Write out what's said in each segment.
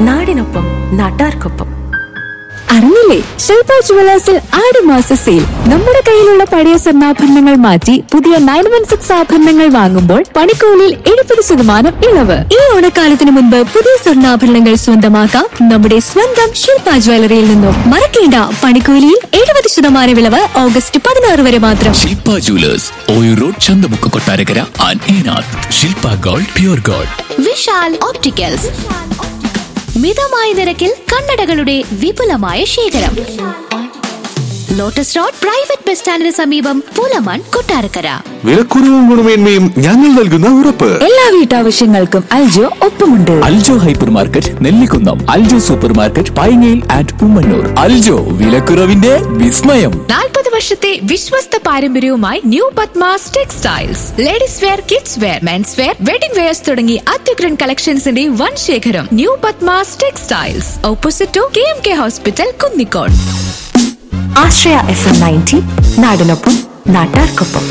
നാടിനൊപ്പം നാട്ടാർക്കൊപ്പം അറിഞ്ഞില്ലേ ശില്പ ജുവലേഴ്സിൽ ആടുമാസ സെയിൽ നമ്മുടെ കയ്യിലുള്ള പഴയ സ്വർണ്ണാഭരണങ്ങൾ മാറ്റി പുതിയ നയൻ വൺ സിക്സ് ആഭരണങ്ങൾ വാങ്ങുമ്പോൾ പണിക്കൂലിയിൽ എഴുപത് ശതമാനം ഇളവ് ഈ ഓണക്കാലത്തിന് മുൻപ് പുതിയ സ്വർണ്ണാഭരണങ്ങൾ സ്വന്തമാക്കാം നമ്മുടെ സ്വന്തം ശില്പ ജ്വല്ലറിയിൽ നിന്നും മറക്കേണ്ട പണിക്കൂലിയിൽ എഴുപത് ശതമാനം ഇളവ് ഓഗസ്റ്റ് പതിനാറ് വരെ മാത്രം ശില്പ ജുവലേഴ്സ് ഓയു road Chanthamukku Kottarakkara and Enath Shilpa gold pure gold Vishal opticals മിതമായ നിരക്കിൽ കണ്ണടകളുടെ വിപുലമായ ശേഖരം ലോട്ടസ് റോഡ് പ്രൈവറ്റ് ബസ് സ്റ്റാൻഡിന് സമീപം പുലമൺ കൊട്ടാരക്കര വിലക്കുറവും ഗുണമേന്മയും ഞങ്ങൾ നൽകുന്ന ഉറപ്പ് എല്ലാ വീട്ടാവശ്യങ്ങൾക്കും അൽജോ ഒപ്പമുണ്ട് Aljo hyper market Nellikunnam Aljo super market പൈങ്ങയിൽ ആൻഡ് ഉമ്മന്നൂർ അൽജോ വിലക്കുറവിന്റെ വിസ്മയം നാൽപ്പത് വർഷത്തെ വിശ്വസ്ത പാരമ്പര്യവുമായി new Padmas textiles ladies wear kids wear men's wear wedding wears തുടങ്ങി അത്യുഗ്രൻ കളക്ഷൻസിന്റെ വൻ ശേഖരം new Padmas textiles opposite to K M K hospital Kunnicode Ashraya F M ninety നാടിനൊപ്പം നാട്ടാർക്കൊപ്പം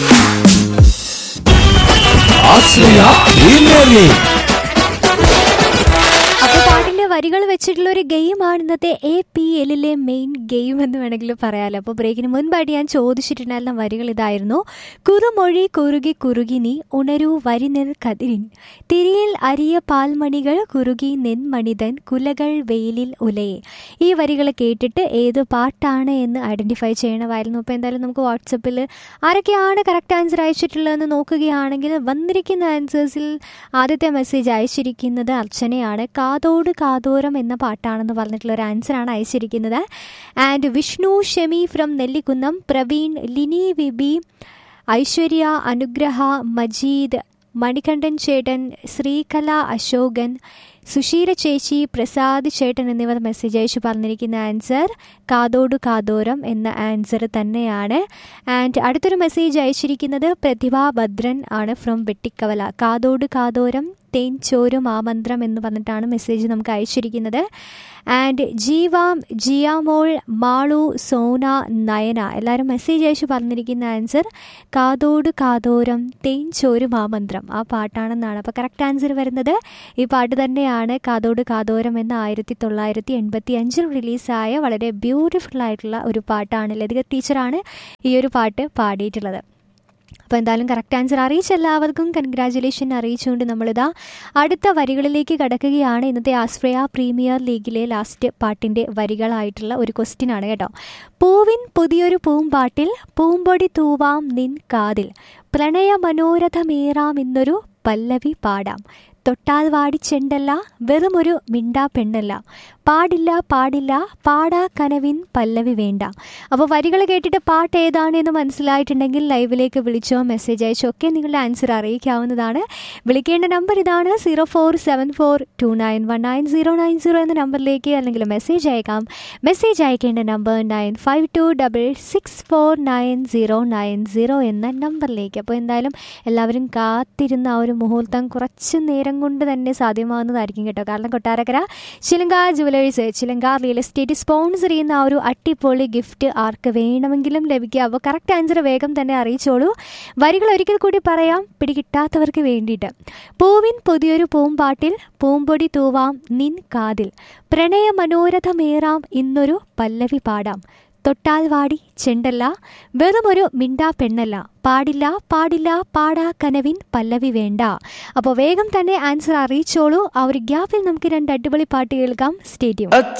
അപ്പൊ പാട്ടിന്റെ വരികൾ വെച്ചിട്ടുള്ള ഒരു ഗെയിമാണ് ഇന്നത്തെ എ പി എല്ലിലെ മെയിൻ ഗെയിം എന്ന് വേണമെങ്കിൽ പറയാലോ അപ്പോൾ ബ്രേക്കിന് മുൻപായിട്ട് ഞാൻ ചോദിച്ചിട്ടുണ്ടായിരുന്ന വരികൾ ഇതായിരുന്നു കുറുമൊഴി കുറുകി കുറുകി നീ ഉണരൂ വരി നെൽ കതിരിൻ തിരിയിൽ അരിയ പാൽമണികൾ കുറുകി നെന്മണിതൻ കുലകൾ വെയിലിൽ ഉലയെ ഈ വരികൾ കേട്ടിട്ട് ഏത് പാട്ടാണ് എന്ന് ഐഡന്റിഫൈ ചെയ്യണമായിരുന്നു അപ്പോൾ എന്തായാലും നമുക്ക് വാട്സപ്പിൽ ആരൊക്കെയാണ് കറക്റ്റ് ആൻസർ അയച്ചിട്ടുള്ളതെന്ന് നോക്കുകയാണെങ്കിൽ വന്നിരിക്കുന്ന ആൻസേഴ്സിൽ ആദ്യത്തെ മെസ്സേജ് അയച്ചിരിക്കുന്നത് അർച്ചനയാണ് കാതോട് കാതോരം എന്ന പാട്ടാണെന്ന് പറഞ്ഞിട്ടുള്ള ഒരു ആൻസറാണ് അയച്ചിരിക്കുന്നത് and Vishnu Shemi from Nellikunnam Praveen Lini VB Aishwarya Anugraha Majeed Manikandan ചേട്ടൻ ശ്രീകല അശോകൻ സുശീല ചേച്ചി പ്രസാദ് ചേട്ടൻ എന്നിവർ മെസ്സേജ് അയച്ചു പറഞ്ഞിരിക്കുന്ന ആൻസർ കാതോട് കാതോരം എന്ന ആൻസർ തന്നെയാണ് ആൻഡ് അടുത്തൊരു മെസ്സേജ് അയച്ചിരിക്കുന്നത് പ്രതിഭ ഭദ്രൻ ആണ് ഫ്രം വെട്ടിക്കവല കാതോട് കാതോരം തേൻ ചോരും ആമന്ത്രം എന്ന് പറഞ്ഞിട്ടാണ് മെസ്സേജ് നമുക്ക് അയച്ചിരിക്കുന്നത് ആൻഡ് ജീവാം ജിയാമോൾ മാളു സോന നയന എല്ലാവരും മെസ്സേജ് അയച്ചു പറഞ്ഞിരിക്കുന്ന ആൻസർ കാതോട് കാതോരം തേൻ ചോരും ആമന്ത്രം ആ പാട്ടാണെന്നാണ് അപ്പോൾ കറക്റ്റ് ആൻസർ വരുന്നത് ഈ പാട്ട് തന്നെയാണ് കാതോട് കാതോരം എന്ന ആയിരത്തി തൊള്ളായിരത്തി എൺപത്തി അഞ്ചിൽ റിലീസായ വളരെ ബ്യൂട്ടിഫുൾ ആയിട്ടുള്ള ഒരു പാട്ടാണ് ലതിക ടീച്ചറാണ് ഈ ഒരു പാട്ട് പാടിയിട്ടുള്ളത് അപ്പോൾ എന്തായാലും കറക്റ്റ് ആൻസർ അറിയിച്ച എല്ലാവർക്കും കൺഗ്രാജുലേഷൻ അറിയിച്ചുകൊണ്ട് നമ്മളിതാ അടുത്ത വരികളിലേക്ക് കടക്കുകയാണ് ഇന്നത്തെ ആശ്രയ പ്രീമിയർ ലീഗിലെ ലാസ്റ്റ് പാട്ടിൻ്റെ വരികളായിട്ടുള്ള ഒരു ക്വസ്റ്റ്യൻ ആണ് കേട്ടോ പൂവിൻ പുതിയൊരു പൂമ്പാട്ടിൽ പൂമ്പൊടി തൂവാം നിൻ കാതിൽ പ്രണയ മനോരഥമേറാം എന്നൊരു പല്ലവി പാടാം തൊട്ടാൽ വാടി ചെണ്ടല്ല വെറുമൊരു മിണ്ടാ പെണ്ണല്ല പാടില്ല പാടില്ല പാടാ കനവിൻ പല്ലവി വേണ്ട അപ്പോൾ വരികൾ കേട്ടിട്ട് പാട്ട് ഏതാണ് എന്ന് മനസ്സിലായിട്ടുണ്ടെങ്കിൽ ലൈവിലേക്ക് വിളിച്ചോ മെസ്സേജ് അയച്ചോ ഒക്കെ നിങ്ങളുടെ ആൻസർ അറിയിക്കാവുന്നതാണ് വിളിക്കേണ്ട നമ്പർ ഇതാണ് zero four seven four two nine one nine zero nine zero എന്ന നമ്പറിലേക്ക് അല്ലെങ്കിൽ മെസ്സേജ് അയക്കാം മെസ്സേജ് അയക്കേണ്ട number nine five two double six four nine zero nine zero എന്ന നമ്പറിലേക്ക് അപ്പോൾ എന്തായാലും എല്ലാവരും കാത്തിരുന്ന ആ ഒരു മുഹൂർത്തം കുറച്ച് നേരം കൊണ്ട് തന്നെ സാധ്യമാകുന്നതായിരിക്കും കേട്ടോ കാരണം കൊട്ടാരക്കര ചിലങ്ക ജുവലേഴ്സ് ചിലങ്ക റിയൽ എസ്റ്റേറ്റ് സ്പോൺസർ ചെയ്യുന്ന ആ ഒരു അട്ടിപ്പൊളി ഗിഫ്റ്റ് ആർക്ക് വേണമെങ്കിലും ലഭിക്കുക അപ്പോൾ കറക്റ്റ് ആൻസർ വേഗം തന്നെ അറിയിച്ചോളൂ വരികൾ ഒരിക്കൽ കൂടി പറയാം പിടികിട്ടാത്തവർക്ക് വേണ്ടിയിട്ട് പൂവിൻ പുതിയൊരു പൂമ്പാട്ടിൽ പൂമ്പൊടി തൂവാം നിൻ കാതിൽ പ്രണയ മനോരഥമേറാം ഇന്നൊരു പല്ലവി പാടാം തൊട്ടാൽ വാടി ചെണ്ടല്ല വെറുമൊരു മിണ്ടാ പെണ്ണല്ല പാടില്ല പാടില്ല പാടാ കനവിൻ പല്ലവി വേണ്ട അപ്പോൾ വേഗം തന്നെ ആൻസർ അറിയിച്ചോളൂ ആ ഒരു ഗ്യാപ്പിൽ നമുക്ക് രണ്ട് അടിപൊളി പാട്ട് കേൾക്കാം സ്റ്റേഡിയം